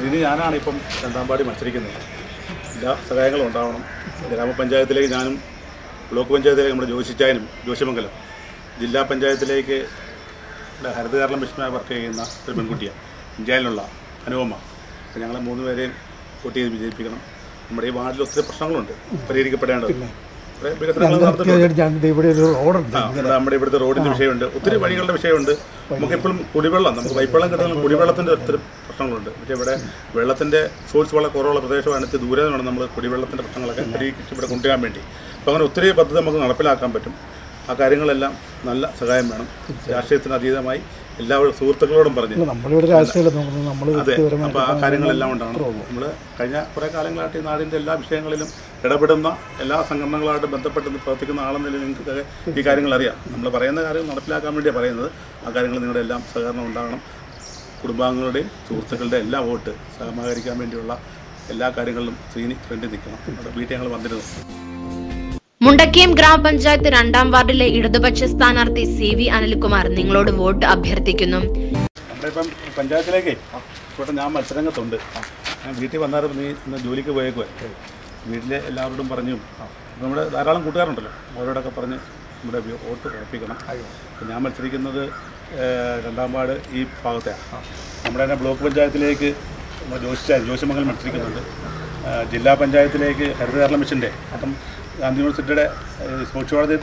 ഇനി ഞാനാണ് ഇപ്പം രണ്ടാം പാടി മത്സരിക്കുന്നത് എല്ലാ സഹായങ്ങളും ഉണ്ടാവണം ഗ്രാമപഞ്ചായത്തിലേക്ക് ഞാനും ബ്ലോക്ക് പഞ്ചായത്തിലേക്ക് നമ്മുടെ ജോഷിച്ചായനും ജോഷിമംഗലം ജില്ലാ പഞ്ചായത്തിലേക്ക് ഇവിടെ ഹരിതകേരളം മിഷനായി വർക്ക് ചെയ്യുന്ന ഒരു പെൺകുട്ടിയാണ് ഇഞ്ചാലിനുള്ള അനുപമ അപ്പോൾ ഞങ്ങളെ മൂന്ന് പേരെയും വോട്ട് ചെയ്ത് വിജയിപ്പിക്കണം നമ്മുടെ ഈ വാർഡിൽ ഒത്തിരി പ്രശ്നങ്ങളുണ്ട് പരിഹരിക്കപ്പെടേണ്ടത് കുറേ വികസനങ്ങൾ നടന്നിട്ടുണ്ട് ഞാൻ ഇവിടെ ഒരു റോഡുണ്ട് ആ, ഇവിടെ നമ്മുടെ ഇവിടുത്തെ റോഡിന്റെ വിഷയമുണ്ട് ഒത്തിരി വഴികളുടെ വിഷയമുണ്ട് നമുക്ക് എപ്പോഴും കുടിവെള്ളം നമുക്ക് പൈപ്പുവെള്ളം കിട്ടുന്ന കുടിവെള്ളത്തിന്റെ ഒത്തിരി പ്രശ്നങ്ങളുണ്ട് പക്ഷേ ഇവിടെ വെള്ളത്തിന്റെ സോഴ്സ് വളരെ കുറവുള്ള പ്രദേശമാണ് ഇത്തിരി ദൂരെ നിന്നാണ് നമ്മൾ കുടിവെള്ളത്തിന്റെ പ്രശ്നങ്ങളൊക്കെ പരിഹരിച്ച് ഇവിടെ കൊണ്ടുവരാൻ വേണ്ടി അപ്പോൾ അങ്ങനെ ഒത്തിരി പദ്ധതി നമുക്ക് നടപ്പിലാക്കാൻ പറ്റും ആ കാര്യങ്ങളെല്ലാം നല്ല സഹായം വേണം രാഷ്ട്രീയത്തിന് അതീതമായി എല്ലാവരും സുഹൃത്തുക്കളോടും പറഞ്ഞു നമ്മളിവിടെ രാഷ്ട്രീയം നോക്കുന്നത് നമ്മൾ അതെ അപ്പോൾ ആ കാര്യങ്ങളെല്ലാം ഉണ്ടാണ് നമ്മൾ കഴിഞ്ഞ കുറേ കാലങ്ങളായിട്ട് ഈ നാടിൻ്റെ എല്ലാ വിഷയങ്ങളിലും ഇടപെടുന്ന എല്ലാ സംഘടനകളായിട്ട് ബന്ധപ്പെട്ട് പ്രവർത്തിക്കുന്ന ആളെന്ന നിലയിൽ നിങ്ങൾക്ക് ഈ കാര്യങ്ങൾ അറിയാം നമ്മൾ പറയുന്ന കാര്യങ്ങൾ നടപ്പിലാക്കാൻ വേണ്ടിയാണ് പറയുന്നത് ആ കാര്യങ്ങൾ നിങ്ങളുടെ എല്ലാം സഹകരണം ഉണ്ടാകണം കുടുംബാംഗങ്ങളുടെയും സുഹൃത്തുക്കളുടെ എല്ലാ വോട്ട് സമാഹരിക്കാൻ വേണ്ടിയുള്ള എല്ലാ കാര്യങ്ങളിലും ശ്രീനി ഫ്രണ്ടിൽ നിൽക്കണം നമ്മുടെ വീട്ടിൽ ഞങ്ങൾ വന്നിരുന്നു മുണ്ടക്കയം ഗ്രാമപഞ്ചായത്ത് രണ്ടാം വാർഡിലെ ഇടതുപക്ഷ സ്ഥാനാർത്ഥി സി വി അനിൽകുമാർ നിങ്ങളോട് വോട്ട് അഭ്യർത്ഥിക്കുന്നു നമ്മുടെ ഇപ്പം പഞ്ചായത്തിലേക്ക് ഇവിടെ ഞാൻ മത്സരരംഗത്തുണ്ട് ഞാൻ വീട്ടിൽ വന്നാലും നീ ഇന്ന് ജോലിക്ക് പോയേക്കുവേ വീട്ടിലെ എല്ലാവരോടും പറഞ്ഞു നമ്മുടെ ധാരാളം കൂട്ടുകാരുണ്ടല്ലോ അവരോടൊക്കെ പറഞ്ഞ് നമ്മുടെ വി- വോട്ട് ഉറപ്പിക്കണം അപ്പം ഞാൻ മത്സരിക്കുന്നത് ഏഹ്, രണ്ടാം വാർഡ് ഈ ഭാഗത്തെയാണ് നമ്മുടെ തന്നെ ബ്ലോക്ക് പഞ്ചായത്തിലേക്ക് നമ്മുടെ ജോഷിച്ചാൽ ജോഷിമംഗൽ മത്സരിക്കുന്നുണ്ട് ഏഹ്, ജില്ലാ പഞ്ചായത്തിലേക്ക് ഹരിതകേരള മിഷൻ്റെ അപ്പം ഗാന്ധി യൂണിവേഴ്സിറ്റിയുടെ ഏഹ്, സ്പോർട്സ് കോളേജ്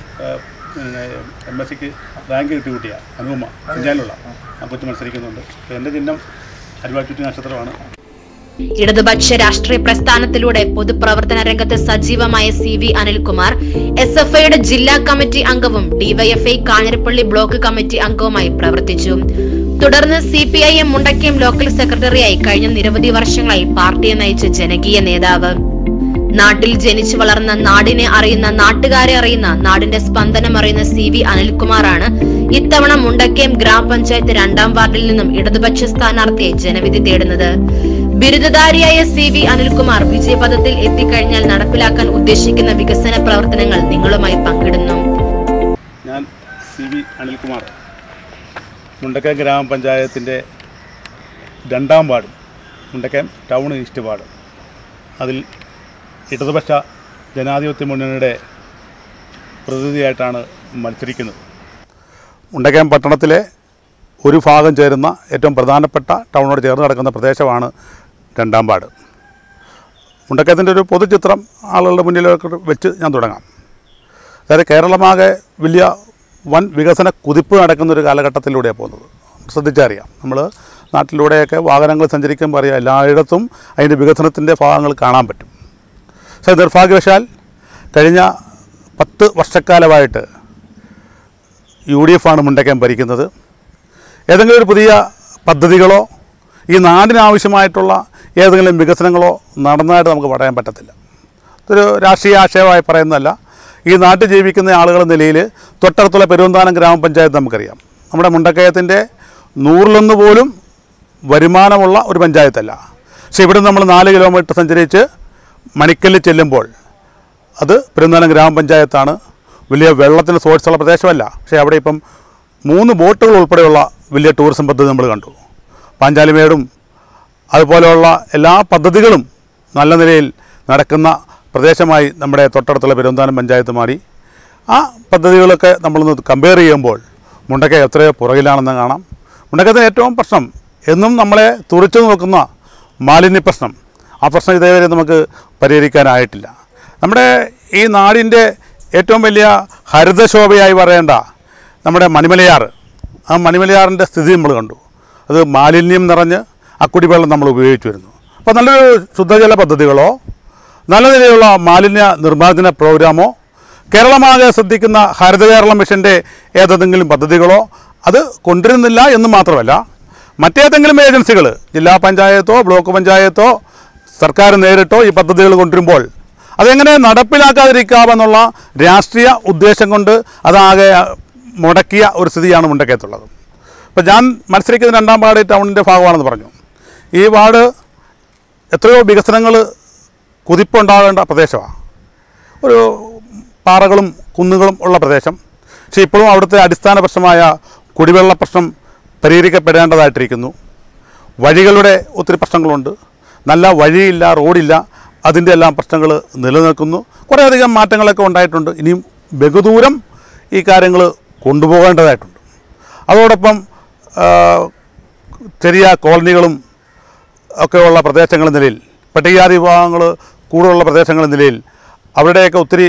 എം എസ് സിക്ക് റാങ്ക് കിട്ടിയ കുട്ടിയാണ് അനുപമ പഞ്ചായത്തിലുള്ള ആ കൊച്ചു മത്സരിക്കുന്നുണ്ട് അപ്പോൾ എൻ്റെ ചിഹ്നം അരുവാറ്റുറ്റി നക്ഷത്രമാണ് ഇടതുപക്ഷ രാഷ്ട്രീയ പ്രസ്ഥാനത്തിലൂടെ പൊതുപ്രവർത്തന രംഗത്ത് സജീവമായ C V Anilkumar S F ഐയുടെ ജില്ലാ കമ്മിറ്റി അംഗവും ഡിവൈഎഫ്ഐ കാഞ്ഞിരപ്പള്ളി ബ്ലോക്ക് കമ്മിറ്റി അംഗവുമായി പ്രവർത്തിച്ചു തുടർന്ന് C P I M Mundakayam local സെക്രട്ടറിയായി കഴിഞ്ഞ നിരവധി വർഷങ്ങളായി പാർട്ടിയെ നയിച്ച ജനകീയ നേതാവ് നാട്ടിൽ ജനിച്ചു വളർന്ന നാടിനെ അറിയുന്ന നാട്ടുകാരെ അറിയുന്ന നാടിന്റെ സ്പന്ദനം അറിയുന്ന സി വി അനിൽകുമാറാണ് ഇത്തവണ മുണ്ടക്കയം ഗ്രാമപഞ്ചായത്ത് രണ്ടാം വാർഡിൽ നിന്നും ഇടതുപക്ഷ സ്ഥാനാർത്ഥിയെ ജനവിധി തേടുന്നത് ബിരുദധാരിയായ സി വി അനിൽകുമാർ വിജയപഥത്തിൽ എത്തിക്കഴിഞ്ഞാൽ നടപ്പിലാക്കാൻ ഉദ്ദേശിക്കുന്ന വികസന പ്രവർത്തനങ്ങൾ നിങ്ങളുമായി പങ്കിടുന്നു ഞാൻ സി വി അനിൽകുമാർ മുണ്ടക്കയം ഗ്രാമപഞ്ചായത്തിൻ്റെ രണ്ടാം ward Mundakayam town east ward അതിൽ ഇടതുപക്ഷ ജനാധിപത്യ മുന്നണിയുടെ പ്രതിനിധിയായിട്ടാണ് മത്സരിക്കുന്നത് മുണ്ടക്കയം പട്ടണത്തിലെ ഒരു ഭാഗം ചേരുന്ന ഏറ്റവും പ്രധാനപ്പെട്ട ടൗണിനോട് ചേർന്ന് കിടക്കുന്ന പ്രദേശമാണ് രണ്ടാം വാർഡ് മുണ്ടക്കയത്തിൻ്റെ ഒരു പൊതുചിത്രം ആളുകളുടെ മുന്നിലേക്ക് വെച്ച് ഞാൻ തുടങ്ങാം അതായത് കേരളമാകെ വലിയ വൻ വികസന കുതിപ്പ് നടക്കുന്ന ഒരു കാലഘട്ടത്തിലൂടെയാണ് പോകുന്നത് ശ്രദ്ധിച്ചറിയാം നമ്മൾ നാട്ടിലൂടെയൊക്കെ വാഹനങ്ങൾ സഞ്ചരിക്കുമ്പോൾ അറിയാം എല്ലായിടത്തും അതിൻ്റെ വികസനത്തിൻ്റെ ഭാഗങ്ങൾ കാണാൻ പറ്റും പക്ഷേ നിർഭാഗ്യവശാൽ കഴിഞ്ഞ പത്ത് വർഷക്കാലമായിട്ട് യു ഡി എഫ് ആണ് മുണ്ടക്കയം ഭരിക്കുന്നത് ഏതെങ്കിലും ഒരു പുതിയ പദ്ധതികളോ ഈ നാടിനാവശ്യമായിട്ടുള്ള ഏതെങ്കിലും വികസനങ്ങളോ നടന്നതായിട്ട് നമുക്ക് പറയാൻ പറ്റത്തില്ല ഇതൊരു രാഷ്ട്രീയ ആശയമായി പറയുന്നതല്ല ഈ നാട്ടിൽ ജീവിക്കുന്ന ആളുകൾ എന്ന നിലയിൽ തൊട്ടടുത്തുള്ള പെരുവന്താനം ഗ്രാമപഞ്ചായത്ത് നമുക്കറിയാം നമ്മുടെ മുണ്ടക്കയത്തിൻ്റെ നൂറിലൊന്ന് പോലും വരുമാനമുള്ള ഒരു പഞ്ചായത്തല്ല പക്ഷേ ഇവിടെ നമ്മൾ നാല് കിലോമീറ്റർ സഞ്ചരിച്ച് മണിക്കല്ല് ചെല്ലുമ്പോൾ അത് പെരുന്നാലം ഗ്രാമപഞ്ചായത്താണ് വലിയ വെള്ളത്തിന് സോഴ്സുള്ള പ്രദേശമല്ല പക്ഷേ അവിടെ ഇപ്പം മൂന്ന് ബോട്ടുകൾ ഉൾപ്പെടെയുള്ള വലിയ ടൂറിസം പദ്ധതി നമ്മൾ കണ്ടു പാഞ്ചാലിമേടും അതുപോലെയുള്ള എല്ലാ പദ്ധതികളും നല്ല നിലയിൽ നടക്കുന്ന പ്രദേശമായി നമ്മുടെ തൊട്ടടുത്തുള്ള പെരുന്താനം പഞ്ചായത്ത് മാറി ആ പദ്ധതികളൊക്കെ നമ്മളൊന്ന് കമ്പയർ ചെയ്യുമ്പോൾ മുണ്ടക്ക എത്രയോ പുറകിലാണെന്ന് കാണാം മുണ്ടക്കത്തെ ഏറ്റവും പ്രശ്നം എന്നും നമ്മളെ തുറച്ചു നോക്കുന്ന മാലിന്യ പ്രശ്നം ആ പ്രശ്നം ഇതേവരെ നമുക്ക് പരിഹരിക്കാനായിട്ടില്ല നമ്മുടെ ഈ നാടിൻ്റെ ഏറ്റവും വലിയ ഹരിതശോഭയായി പറയേണ്ട നമ്മുടെ മണിമലയാറ് ആ മണിമലയാറിൻ്റെ സ്ഥിതി നമ്മൾ കണ്ടു അത് മാലിന്യം നിറഞ്ഞ് ആ കുടിവെള്ളം നമ്മൾ ഉപയോഗിച്ചു വരുന്നു അപ്പോൾ നല്ലൊരു ശുദ്ധജല പദ്ധതികളോ നല്ല നിലയിലുള്ള മാലിന്യ നിർമ്മാർജ്ജന പ്രോഗ്രാമോ കേരളമാകെ ശ്രദ്ധിക്കുന്ന ഹരിത കേരളം മിഷൻ്റെ ഏതെങ്കിലും പദ്ധതികളോ അത് കൊണ്ടുവരുന്നില്ല എന്ന് മാത്രമല്ല മറ്റേതെങ്കിലും ഏജൻസികൾ ജില്ലാ പഞ്ചായത്തോ ബ്ലോക്ക് പഞ്ചായത്തോ സർക്കാർ നേരിട്ടോ ഈ പദ്ധതികൾ കൊണ്ടുവരുമ്പോൾ അതെങ്ങനെ നടപ്പിലാക്കാതിരിക്കാമെന്നുള്ള രാഷ്ട്രീയ ഉദ്ദേശം കൊണ്ട് അതാകെ മുടക്കിയ ഒരു സ്ഥിതിയാണ് മുണ്ടക്കയത്തുള്ളത് ഇപ്പോൾ ഞാൻ മത്സരിക്കുന്ന രണ്ടാം വാർഡ് ടൗണിൻ്റെ ഭാഗമാണെന്ന് പറഞ്ഞു ഈ വാർഡ് എത്രയോ വികസനങ്ങൾ കുതിപ്പുണ്ടാകേണ്ട പ്രദേശമാണ് ഒരു പാറകളും കുന്നുകളും ഉള്ള പ്രദേശം പക്ഷേ ഇപ്പോഴും അവിടുത്തെ അടിസ്ഥാന പ്രശ്നമായ കുടിവെള്ള പ്രശ്നം പരിഹരിക്കപ്പെടേണ്ടതായിട്ടിരിക്കുന്നു വഴികളുടെ ഒത്തിരി പ്രശ്നങ്ങളുണ്ട് നല്ല വഴിയില്ല റോഡില്ല അതിൻ്റെ എല്ലാം പ്രശ്നങ്ങൾ നിലനിൽക്കുന്നു കുറേയധികം മാറ്റങ്ങളൊക്കെ ഉണ്ടായിട്ടുണ്ട് ഇനിയും ബഹുദൂരം ഈ കാര്യങ്ങൾ കൊണ്ടുപോകേണ്ടതായിട്ടുണ്ട് അതോടൊപ്പം ആ, ചെറിയ കോളനികളും ഒക്കെയുള്ള പ്രദേശങ്ങൾ നിലയിൽ പട്ടികജാതി വിഭാഗങ്ങൾ കൂടുതലുള്ള പ്രദേശങ്ങൾ നിലയിൽ അവിടെയൊക്കെ ഒത്തിരി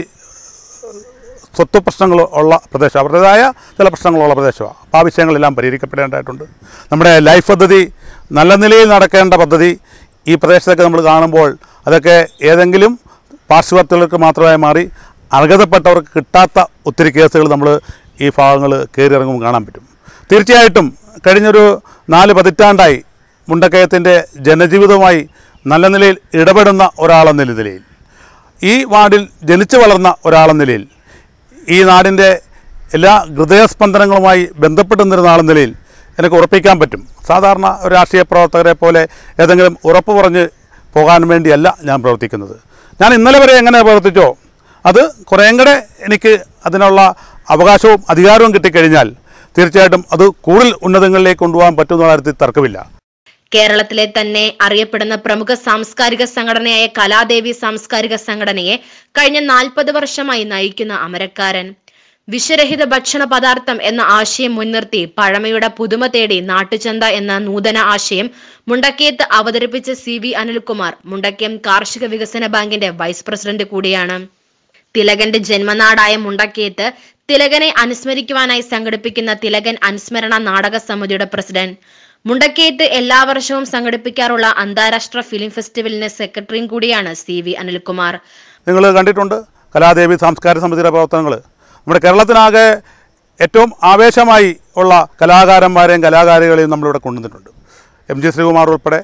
സ്വത്ത് പ്രശ്നങ്ങൾ ഉള്ള പ്രദേശം അവരുടേതായ ചില പ്രശ്നങ്ങളുള്ള പ്രദേശമാണ് അപ്പോൾ ആ വിഷയങ്ങളെല്ലാം പരിഹരിക്കപ്പെടേണ്ടതായിട്ടുണ്ട് നമ്മുടെ ലൈഫ് പദ്ധതി നല്ല നിലയിൽ നടക്കേണ്ട പദ്ധതി ഈ പ്രദേശത്തൊക്കെ നമ്മൾ കാണുമ്പോൾ അതൊക്കെ ഏതെങ്കിലും പാർശ്വവർത്തികൾക്ക് മാത്രമായി മാറി അർഹതപ്പെട്ടവർക്ക് കിട്ടാത്ത ഒത്തിരി കേസുകൾ നമ്മൾ ഈ ഭാഗങ്ങൾ കയറി ഇറങ്ങുമ്പോൾ കാണാൻ പറ്റും തീർച്ചയായിട്ടും കഴിഞ്ഞൊരു നാല് പതിറ്റാണ്ടായി മുണ്ടക്കയത്തിൻ്റെ ജനജീവിതവുമായി നല്ല നിലയിൽ ഇടപെടുന്ന ഒരാളെന്ന നിലയിൽ ഈ വാർഡിൽ ജനിച്ചു വളർന്ന ഒരാളെന്ന നിലയിൽ ഈ നാടിൻ്റെ എല്ലാ ഹൃദയസ്പന്ദനങ്ങളുമായി ബന്ധപ്പെട്ടുന്നിരുന്ന ആളെന്ന നിലയിൽ എനിക്ക് ഉറപ്പിക്കാൻ പറ്റും സാധാരണ ഒരു രാഷ്ട്രീയ പ്രവർത്തകരെ പോലെ ഏതെങ്കിലും ഉറപ്പ് പറഞ്ഞ് പോകാൻ വേണ്ടിയല്ല ഞാൻ പ്രവർത്തിക്കുന്നത് ഞാൻ ഇന്നലെ വരെ എങ്ങനെ പ്രവർത്തിച്ചോ അത് കുറേയും കൂടെ എനിക്ക് അതിനുള്ള അവകാശവും അധികാരവും കിട്ടിക്കഴിഞ്ഞാൽ തീർച്ചയായിട്ടും അത് കൂടുതൽ ഉന്നതങ്ങളിലേക്ക് കൊണ്ടുപോകാൻ പറ്റുന്ന കാര്യത്തിൽ തർക്കമില്ല കേരളത്തിലെ തന്നെ അറിയപ്പെടുന്ന പ്രമുഖ സാംസ്കാരിക സംഘടനയായ കലാദേവി സാംസ്കാരിക സംഘടനയെ കഴിഞ്ഞ നാൽപ്പത് വർഷമായി നയിക്കുന്ന അമരക്കാരൻ വിഷരഹിത ഭക്ഷണ പദാർത്ഥം എന്ന ആശയം മുൻനിർത്തി പഴമയുടെ പുതുമ തേടി നാട്ടുചന്ത എന്ന നൂതന ആശയം മുണ്ടക്കയത്ത് അവതരിപ്പിച്ച സി വി അനിൽകുമാർ മുണ്ടക്കയം കാർഷിക വികസന ബാങ്കിന്റെ വൈസ് പ്രസിഡന്റ് കൂടിയാണ് തിലകന്റെ ജന്മനാടായ മുണ്ടക്കയത്ത് തിലകനെ അനുസ്മരിക്കുവാനായി സംഘടിപ്പിക്കുന്ന തിലകൻ അനുസ്മരണ നാടക സമിതിയുടെ പ്രസിഡന്റ് മുണ്ടക്കയത്ത് എല്ലാ വർഷവും സംഘടിപ്പിക്കാറുള്ള അന്താരാഷ്ട്ര ഫിലിം ഫെസ്റ്റിവലിന് സെക്രട്ടറിയും കൂടിയാണ് സി വി അനിൽകുമാർ നിങ്ങൾ കണ്ടിട്ടുണ്ട് കലാദേവി സാംസ്കാരിക സമിതിയുടെ പ്രവർത്തനങ്ങൾ നമ്മുടെ കേരളത്തിനാകെ ഏറ്റവും ആവേശമായി ഉള്ള കലാകാരന്മാരെയും കലാകാരികളെയും നമ്മളിവിടെ കൊണ്ടുവന്നിട്ടുണ്ട് എം ജി ശ്രീകുമാർ ഉൾപ്പെടെ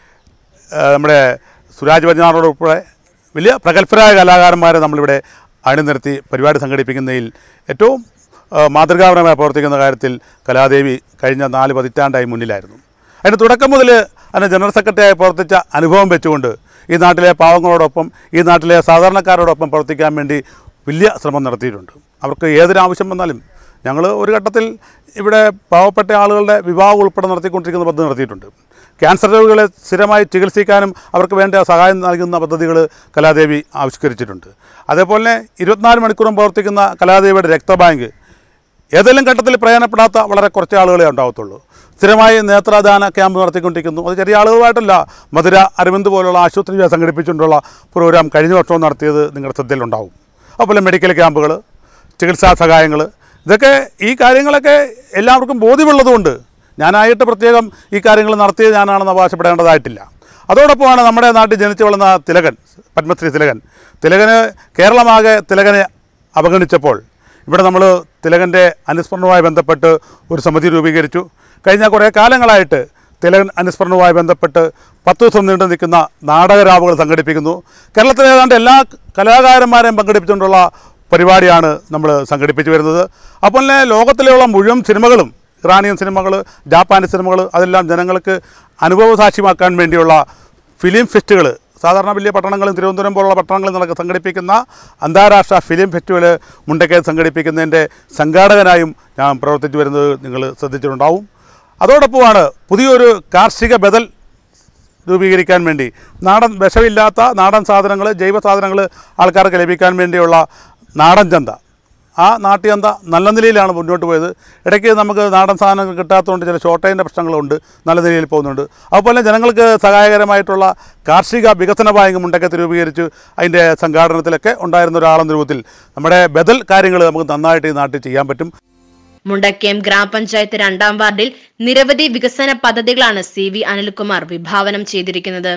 ആ, നമ്മുടെ സുരാജ് പഞ്ചാറോട് ഉൾപ്പെടെ വലിയ പ്രഗത്ഭരായ കലാകാരന്മാരെ നമ്മളിവിടെ അണിനിരത്തി പരിപാടി സംഘടിപ്പിക്കുന്നതിൽ ഏറ്റവും ആ, മാതൃകാപരമായി പ്രവർത്തിക്കുന്ന കാര്യത്തിൽ കലാദേവി കഴിഞ്ഞ നാല് പതിറ്റാണ്ടായി മുന്നിലായിരുന്നു അതിന് തുടക്കം മുതൽ അതിന് ജനറൽ സെക്രട്ടറിയായി പ്രവർത്തിച്ച അനുഭവം വെച്ചുകൊണ്ട് ഈ നാട്ടിലെ പാവങ്ങളോടൊപ്പം ഈ നാട്ടിലെ സാധാരണക്കാരോടൊപ്പം പ്രവർത്തിക്കാൻ വേണ്ടി വലിയ ശ്രമം നടത്തിയിട്ടുണ്ട് അവർക്ക് ഏതൊരു ആവശ്യം വന്നാലും ഞങ്ങൾ ഒരു ഘട്ടത്തിൽ ഇവിടെ പാവപ്പെട്ട ആളുകളുടെ വിവാഹം ഉൾപ്പെടെ നടത്തിക്കൊണ്ടിരിക്കുന്ന പദ്ധതി നടത്തിയിട്ടുണ്ട് ക്യാൻസർ രോഗികളെ സ്ഥിരമായി ചികിത്സിക്കാനും അവർക്ക് വേണ്ട സഹായം നൽകുന്ന പദ്ധതികൾ കലാദേവി ആവിഷ്കരിച്ചിട്ടുണ്ട് അതേപോലെ തന്നെ ഇരുപത്തിനാല് മണിക്കൂറും പ്രവർത്തിക്കുന്ന കലാദേവിയുടെ രക്തബാങ്ക് ഏതെങ്കിലും ഘട്ടത്തിൽ പ്രയോജനപ്പെടാത്ത വളരെ കുറച്ച് ആളുകളെ ഉണ്ടാവത്തുള്ളൂ സ്ഥിരമായി നേത്രദാന ക്യാമ്പ് നടത്തിക്കൊണ്ടിരിക്കുന്നു അത് ചെറിയ ആളുകളുമായിട്ടല്ല മധുര അരവിന്ദ് പോലുള്ള ആശുപത്രി സംഘടിപ്പിച്ചുകൊണ്ടുള്ള പ്രോഗ്രാം കഴിഞ്ഞ വർഷവും നടത്തിയത് നിങ്ങളുടെ ശ്രദ്ധയിലുണ്ടാവും അതുപോലെ മെഡിക്കൽ ക്യാമ്പുകൾ ചികിത്സാ സഹായങ്ങൾ ഇതൊക്കെ ഈ കാര്യങ്ങളൊക്കെ എല്ലാവർക്കും ബോധ്യമുള്ളതുകൊണ്ട് ഞാനായിട്ട് പ്രത്യേകം ഈ കാര്യങ്ങൾ നടത്തിയത് ഞാനാണെന്ന് അവകാശപ്പെടേണ്ടതായിട്ടില്ല അതോടൊപ്പമാണ് നമ്മുടെ നാട്ടിൽ ജനിച്ചു വളർന്ന തിലകൻ പത്മശ്രീ തിലകൻ തിലകന് കേരളമാകെ തിലകനെ അവഗണിച്ചപ്പോൾ ഇവിടെ നമ്മൾ തിലകൻ്റെ അനുസ്മരണവുമായി ബന്ധപ്പെട്ട് ഒരു സമിതി രൂപീകരിച്ചു കഴിഞ്ഞ കുറേ കാലങ്ങളായിട്ട് തിലകൻ അനുസ്മരണവുമായി ബന്ധപ്പെട്ട് പത്ത് ദിവസം നീണ്ടു നിൽക്കുന്ന നാടകരാവുകൾ സംഘടിപ്പിക്കുന്നു കേരളത്തിലെ ഏതാണ്ട് എല്ലാ കലാകാരന്മാരെയും പങ്കെടുപ്പിച്ചുകൊണ്ടുള്ള പരിപാടിയാണ് നമ്മൾ സംഘടിപ്പിച്ചു വരുന്നത് അപ്പോൾ തന്നെ ലോകത്തിലുള്ള മുഴുവൻ സിനിമകളും ഇറാനിയൻ സിനിമകൾ ജാപ്പാനീസ് സിനിമകൾ അതെല്ലാം ജനങ്ങൾക്ക് അനുഭവസാക്ഷ്യമാക്കാൻ വേണ്ടിയുള്ള ഫിലിം ഫെസ്റ്റുകൾ സാധാരണ വലിയ പട്ടണങ്ങളും തിരുവനന്തപുരം പോലുള്ള പട്ടണങ്ങളിൽ നടക്ക സംഘടിപ്പിക്കുന്ന അന്താരാഷ്ട്ര ഫിലിം ഫെസ്റ്റിവൽ മുണ്ടക്കയിൽ സംഘടിപ്പിക്കുന്നതിൻ്റെ സംഘാടകനായും ഞാൻ പ്രവർത്തിച്ചു വരുന്നത് നിങ്ങൾ ശ്രദ്ധിച്ചിട്ടുണ്ടാവും അതോടൊപ്പമാണ് പുതിയൊരു കാർഷിക ബദൽ രൂപീകരിക്കാൻ വേണ്ടി നാടൻ വിഷമില്ലാത്ത നാടൻ സാധനങ്ങൾ ജൈവ സാധനങ്ങൾ ആൾക്കാർക്ക് ലഭിക്കാൻ വേണ്ടിയുള്ള നാടൻ ചന്ത ആ നാട്ടുചന്ത നല്ല നിലയിലാണ് മുന്നോട്ട് പോയത് ഇടയ്ക്ക് നമുക്ക് നാടൻ സാധനങ്ങൾ കിട്ടാത്തതുകൊണ്ട് ചില ഷോർട്ടേജിൻ്റെ പ്രശ്നങ്ങളുണ്ട് നല്ല നിലയിൽ പോകുന്നുണ്ട് അതുപോലെ ജനങ്ങൾക്ക് സഹായകരമായിട്ടുള്ള കാർഷിക വികസന ബാങ്ക് മുണ്ടക്കത്ത് രൂപീകരിച്ച് അതിൻ്റെ സംഘാടനത്തിലൊക്കെ ഉണ്ടായിരുന്ന ഒരാളെന്ന രൂപത്തിൽ നമ്മുടെ ബദൽ കാര്യങ്ങൾ നമുക്ക് നന്നായിട്ട് ഈ നാട്ടിൽ ചെയ്യാൻ പറ്റും മുണ്ടക്കയം ഗ്രാമപഞ്ചായത്ത് രണ്ടാം വാർഡിൽ നിരവധി വികസന പദ്ധതികളാണ് സി വി അനിൽകുമാർ വിഭാവനം ചെയ്തിരിക്കുന്നത്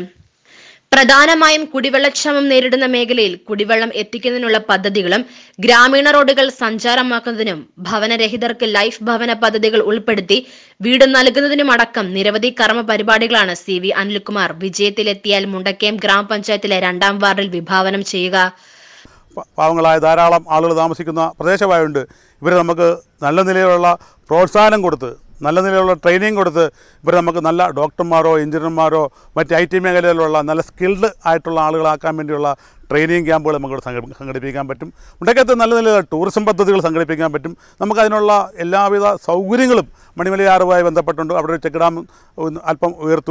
പ്രധാനമായും കുടിവെള്ളക്ഷാമം നേരിടുന്ന മേഖലയിൽ കുടിവെള്ളം എത്തിക്കുന്നതിനുള്ള പദ്ധതികളും ഗ്രാമീണ റോഡുകൾ സഞ്ചാരമാക്കുന്നതിനും ഭവനരഹിതർക്ക് ലൈഫ് ഭവന പദ്ധതികൾ ഉൾപ്പെടുത്തി വീട് നൽകുന്നതിനുമടക്കം നിരവധി കർമ്മ പരിപാടികളാണ് സി വി അനിൽകുമാർ വിജയത്തിലെത്തിയാൽ മുണ്ടക്കയം ഗ്രാമപഞ്ചായത്തിലെ രണ്ടാം വാർഡിൽ വിഭാവനം ചെയ്യുക പ- പാവങ്ങളായ ധാരാളം ആളുകൾ താമസിക്കുന്ന പ്രദേശമായതുകൊണ്ട് ഇവരെ നമുക്ക് നല്ല നിലയിലുള്ള പ്രോത്സാഹനം കൊടുത്ത് നല്ല നിലയിലുള്ള ട്രെയിനിങ് കൊടുത്ത് ഇവരെ നമുക്ക് നല്ല ഡോക്ടർമാരോ എഞ്ചിനീയർമാരോ മറ്റ് ഐ ടി മേഖലയിലുള്ള നല്ല സ്കിൽഡ് ആയിട്ടുള്ള ആളുകളാക്കാൻ വേണ്ടിയുള്ള ട്രെയിനിങ് ക്യാമ്പുകൾ നമുക്ക് ഇവിടെ സംഘ- സംഘടിപ്പിക്കാൻ പറ്റും മുണ്ടക്കത്ത് നല്ല നിലയിലുള്ള ടൂറിസം പദ്ധതികൾ സംഘടിപ്പിക്കാൻ പറ്റും നമുക്കതിനുള്ള എല്ലാവിധ സൗകര്യങ്ങളും മണിമലയാറുമായി ബന്ധപ്പെട്ടുണ്ട് അവിടെ ഒരു ചെക്ക് ഡാം ഒന്ന് അല്പം ഉയർത്തുകയും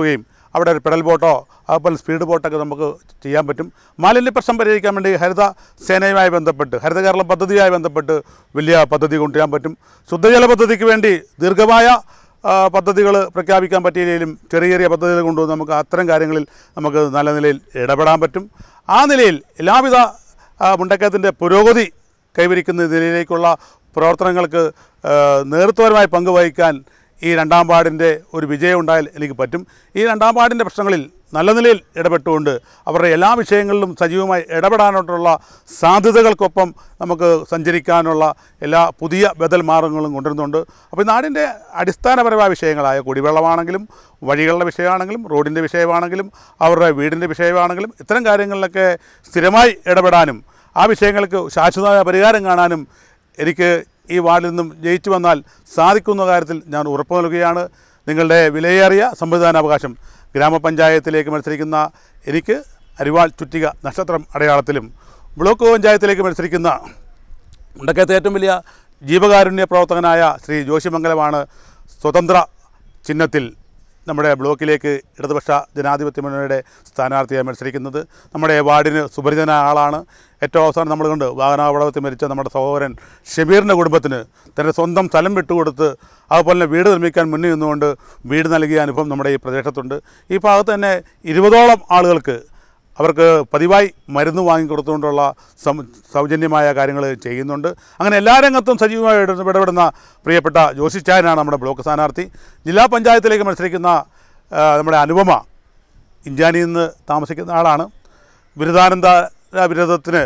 അവിടെ ഒരു പെഡൽ ബോട്ടോ അതുപോലെ സ്പീഡ് ബോട്ടൊക്കെ നമുക്ക് ചെയ്യാൻ പറ്റും മാലിന്യ പ്രശ്നം പരിഹരിക്കാൻ വേണ്ടി ഹരിത സേനയുമായി ബന്ധപ്പെട്ട് ഹരിത കേരളം പദ്ധതിയുമായി ബന്ധപ്പെട്ട് വലിയ പദ്ധതി കൊണ്ടുവരാൻ പറ്റും ശുദ്ധജല പദ്ധതിക്ക് വേണ്ടി ദീർഘമായ പദ്ധതികൾ പ്രഖ്യാപിക്കാൻ പറ്റിയില്ലെങ്കിലും ചെറിയ ചെറിയ പദ്ധതികൾ കൊണ്ടുവന്ന് നമുക്ക് അത്തരം കാര്യങ്ങളിൽ നമുക്ക് നല്ല നിലയിൽ ഇടപെടാൻ പറ്റും ആ നിലയിൽ എല്ലാവിധ ആ, മുണ്ടക്കയത്തിൻ്റെ പുരോഗതി കൈവരിക്കുന്ന നിലയിലേക്കുള്ള പ്രവർത്തനങ്ങൾക്ക് ആ, നേതൃത്വപരമായി പങ്കുവഹിക്കാൻ ഈ രണ്ടാം പാടിൻ്റെ ഒരു വിജയം ഉണ്ടായാൽ എനിക്ക് പറ്റും ഈ രണ്ടാം പാടിൻ്റെ പ്രശ്നങ്ങളിൽ നല്ല നിലയിൽ ഇടപെട്ടുകൊണ്ട് അവരുടെ എല്ലാ വിഷയങ്ങളിലും സജീവമായി ഇടപെടാനായിട്ടുള്ള സാധ്യതകൾക്കൊപ്പം നമുക്ക് സഞ്ചരിക്കാനുള്ള എല്ലാ പുതിയ ബദൽ മാർഗങ്ങളും കൊണ്ടുവരുന്നുണ്ട് അപ്പോൾ ഈ നാടിൻ്റെ അടിസ്ഥാനപരമായ വിഷയങ്ങളായ കുടിവെള്ളമാണെങ്കിലും വഴികളുടെ വിഷയമാണെങ്കിലും റോഡിൻ്റെ വിഷയമാണെങ്കിലും അവരുടെ വീടിൻ്റെ വിഷയമാണെങ്കിലും ഇത്തരം കാര്യങ്ങളിലൊക്കെ സ്ഥിരമായി ഇടപെടാനും ആ വിഷയങ്ങൾക്ക് ശാശ്വതമായ പരിഹാരം കാണാനും എനിക്ക് ഈ വാർഡിൽ നിന്നും ജയിച്ചു വന്നാൽ സാധിക്കുന്ന കാര്യത്തിൽ ഞാൻ ഉറപ്പ് നൽകുകയാണ് നിങ്ങളുടെ വിലയേറിയ സംവിധാനാവകാശം ഗ്രാമപഞ്ചായത്തിലേക്ക് മത്സരിക്കുന്ന എനിക്ക് അരിവാൾ ചുറ്റിക നക്ഷത്രം അടയാളത്തിലും ബ്ലോക്ക് പഞ്ചായത്തിലേക്ക് മത്സരിക്കുന്ന മുണ്ടക്കയത്തെ ഏറ്റവും വലിയ ജീവകാരുണ്യ പ്രവർത്തകനായ ശ്രീ ജോഷിമംഗലമാണ് സ്വതന്ത്ര ചിഹ്നത്തിൽ നമ്മുടെ ബ്ലോക്കിലേക്ക് ഇടതുപക്ഷ ജനാധിപത്യ മുന്നണിയുടെ സ്ഥാനാർത്ഥിയായി മത്സരിക്കുന്നത് നമ്മുടെ വാർഡിന് സുപരിചിതനായ ആളാണ് ഏറ്റവും അവസാനം നമ്മൾ കണ്ട് വാഹനാപകടത്തിൽ മരിച്ച നമ്മുടെ സഹോദരൻ ഷബീറിൻ്റെ കുടുംബത്തിന് തൻ്റെ സ്വന്തം സ്ഥലം വിട്ടുകൊടുത്ത് അതുപോലെ തന്നെ വീട് നിർമ്മിക്കാൻ മുന്നിൽ നിന്നുകൊണ്ട് വീട് നൽകിയ അനുഭവം നമ്മുടെ ഈ പ്രദേശത്തുണ്ട് ഈ ഭാഗത്ത് തന്നെ ഇരുപതോളം ആളുകൾക്ക് അവർക്ക് പതിവായി മരുന്ന് വാങ്ങിക്കൊടുത്തുകൊണ്ടുള്ള സം സൗജന്യമായ കാര്യങ്ങൾ ചെയ്യുന്നുണ്ട് അങ്ങനെ എല്ലാ രംഗത്തും സജീവമായി ഇട- ഇടപെടുന്ന പ്രിയപ്പെട്ട ജോഷി ചായനാണ് നമ്മുടെ ബ്ലോക്ക് സ്ഥാനാർത്ഥി ജില്ലാ പഞ്ചായത്തിലേക്ക് മത്സരിക്കുന്ന ആ, നമ്മുടെ അനുപമ ഇഞ്ചാനിയിൽ നിന്ന് താമസിക്കുന്ന ആളാണ് ബിരുദാനന്ദ ബിരുദത്തിന്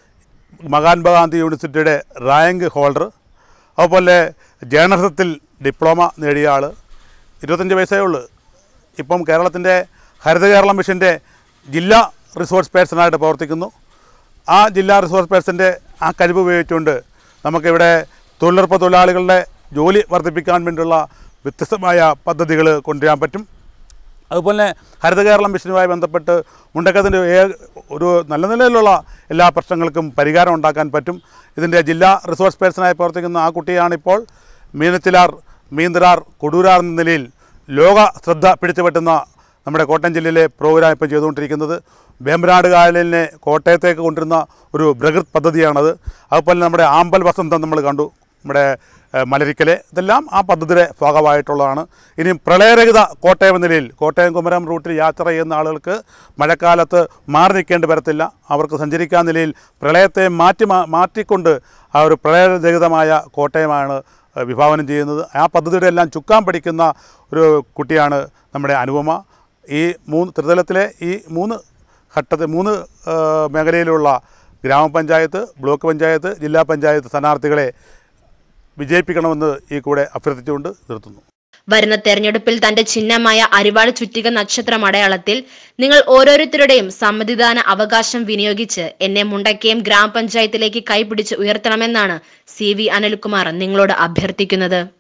മഹാത്മാഗാന്ധി യൂണിവേഴ്സിറ്റിയുടെ റാങ്ക് ഹോൾഡർ അതുപോലെ ജേർണലിസത്തിൽ ഡിപ്ലോമ നേടിയ ആൾ ഇരുപത്തഞ്ച് വയസ്സേ ഉള്ളൂ ഇപ്പം കേരളത്തിൻ്റെ ഹരിത കേരളം മിഷൻ്റെ ജില്ലാ റിസോഴ്സ് പേഴ്സണായിട്ട് പ്രവർത്തിക്കുന്നു ആ ജില്ലാ റിസോഴ്സ് പേഴ്സൻ്റെ ആ കഴിവ് ഉപയോഗിച്ചുകൊണ്ട് നമുക്കിവിടെ തൊഴിലുറപ്പ് തൊഴിലാളികളുടെ ജോലി വർദ്ധിപ്പിക്കാൻ വേണ്ടിയുള്ള വ്യത്യസ്തമായ പദ്ധതികൾ കൊണ്ടുവരാൻ പറ്റും അതുപോലെ ഹരിത കേരളം മിഷനുമായി ബന്ധപ്പെട്ട് മുണ്ടക്കത്തിൻ്റെ ഏ- ഒരു നല്ല നിലയിലുള്ള എല്ലാ പ്രശ്നങ്ങൾക്കും പരിഹാരം ഉണ്ടാക്കാൻ പറ്റും ഇതിൻ്റെ ജില്ലാ റിസോഴ്സ് പേഴ്സണായി പ്രവർത്തിക്കുന്ന ആ കുട്ടിയാണിപ്പോൾ മീനച്ചിലാർ മീന്തരാർ കൊടൂരാർ എന്ന നിലയിൽ ലോക ശ്രദ്ധ പിടിച്ചുപറ്റുന്ന നമ്മുടെ കോട്ടയം ജില്ലയിലെ പ്രോഗ്രാം ഇപ്പോൾ ചെയ്തുകൊണ്ടിരിക്കുന്നത് വേമ്പനാട് കായലിനെ കോട്ടയത്തേക്ക് കൊണ്ടുവരുന്ന ഒരു ബൃഹത് പദ്ധതിയാണത് അതുപോലെ നമ്മുടെ ആമ്പൽ വസന്തം നമ്മൾ കണ്ടു നമ്മുടെ ഏഹ്, മലരിക്കലെ ഇതെല്ലാം ആ പദ്ധതിയുടെ ഭാഗമായിട്ടുള്ളതാണ് ഇനി പ്രളയരഹിത കോട്ടയം എന്ന നിലയിൽ കോട്ടയം കുമരം റൂട്ടിൽ യാത്ര ചെയ്യുന്ന ആളുകൾക്ക് മഴക്കാലത്ത് മാറി നിൽക്കേണ്ടി വരത്തില്ല അവർക്ക് സഞ്ചരിക്കാൻ നിലയിൽ പ്രളയത്തെ മാറ്റി മാ- മാറ്റിക്കൊണ്ട് ആ ഒരു പ്രളയരഹിതമായ കോട്ടയമാണ് ഏഹ്, വിഭാവനം ചെയ്യുന്നത് ആ പദ്ധതിയുടെ എല്ലാം ചുക്കാൻ പഠിക്കുന്ന ഒരു കുട്ടിയാണ് നമ്മുടെ അനുപമ ഈ മൂന്ന് ത്രിതലത്തിലെ ഈ മൂന്ന് ഘട്ടത്തിൽ മൂന്ന് ആ, മേഖലയിലുള്ള ഗ്രാമപഞ്ചായത്ത് ബ്ലോക്ക് പഞ്ചായത്ത് ജില്ലാ പഞ്ചായത്ത് സ്ഥാനാർത്ഥികളെ വിജയിപ്പിക്കണമെന്ന് ഈ കൂടെ അഭ്യർത്ഥിച്ചുകൊണ്ട് നിർത്തുന്നു വരുന്ന തെരഞ്ഞെടുപ്പിൽ തന്റെ ചിഹ്നമായ അരിവാൾ ചുറ്റിക നക്ഷത്രം അടയാളത്തിൽ നിങ്ങൾ ഓരോരുത്തരുടെയും സമ്മതിദാന അവകാശം വിനിയോഗിച്ച് എന്നെ മുണ്ടക്കയം ഗ്രാമപഞ്ചായത്തിലേക്ക് കൈപിടിച്ച് ഉയർത്തണമെന്നാണ് സി വി അനിൽകുമാർ നിങ്ങളോട് അഭ്യർത്ഥിക്കുന്നത്